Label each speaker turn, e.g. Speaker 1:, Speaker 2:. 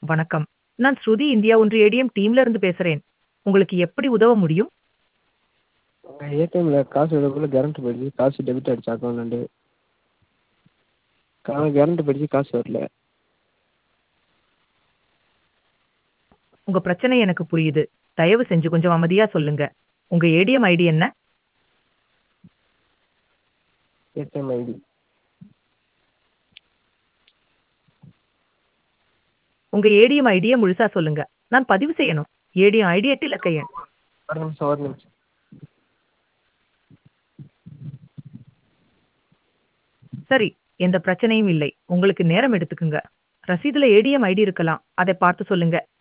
Speaker 1: வணக்கம். நான் ஸ்ருதி இந்தியா ஒன்று ஏடிஎம் டீம்ல இருந்து பேசுறேன். உங்களுக்கு எப்படி உதவ முடியும்?
Speaker 2: உங்க ஏடிஎம்ல காசு எடுக்கக்குள்ள கரண்ட் போயிடுச்சு. காசு டெபிட் ஆயிடுச்சு அக்கௌண்ட்லேருந்து. கா கரண்ட் போயிடுச்சு காசு வரல.
Speaker 1: உங்க பிரச்சனை எனக்கு புரியுது. தயவு செஞ்சு கொஞ்சம் அமைதியா சொல்லுங்க. உங்க ஏடிஎம் ஐடி என்ன?
Speaker 2: ATM ID.
Speaker 1: உங்க ஏடிஎம் ஐடிய முழுசா சொல்லுங்க. நான் பதிவு செய்யணும். ஏடிஎம் ஐடி 8 இலக்க எண்.
Speaker 2: ஒரு நிமிஷம், ஒரு நிமிஷம்.
Speaker 1: சரி. எந்த பிரச்சனையும் இல்லை. உங்களுக்கு நேரம் எடுத்துக்குங்க. ரசீதுல ஏடிஎம் ஐடி இருக்கலாம். அதை பார்த்து சொல்லுங்க.